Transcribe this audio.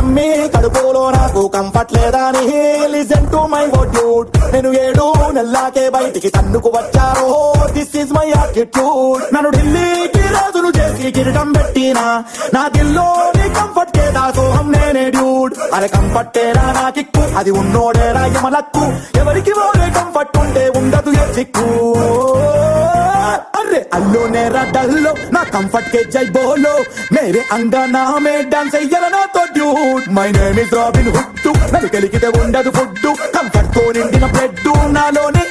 mummy కడుపులో నాకు comfort లేదా అని లిజన్ టు మై డ్యూడ్ నేను ఏడు నెల్లాకే బయటికి తన్నుకు వచ్చారో దిస్ ఇస్ మై యాటిట్యూడ్ నన్ను ఢిల్లీకి రాజును చేసి కిరీటం పెట్టినా నా దిల్లోని కంఫర్ట్ కే దాసోహం నేనే డ్యూడ్ అరే కంఫర్టేరా నా కిక్కు అది ఉన్నోడేరా యమలక్కు ఎవరికి ఓడే కంఫర్ట్ ఉంటే ఉండదు ఏ చిక్కు అరే అల్లో నేరా డల్లో నా కంఫర్ట్ के जय बोलो मेरे अंगना में डांस చెయ్యాల నాతో duet my name is Robin Hood నన్ను కలిగితే ఉండదు ఫుడ్ కంఫర్ట్ తో నిండిన బ్రెడ్ నాలోనే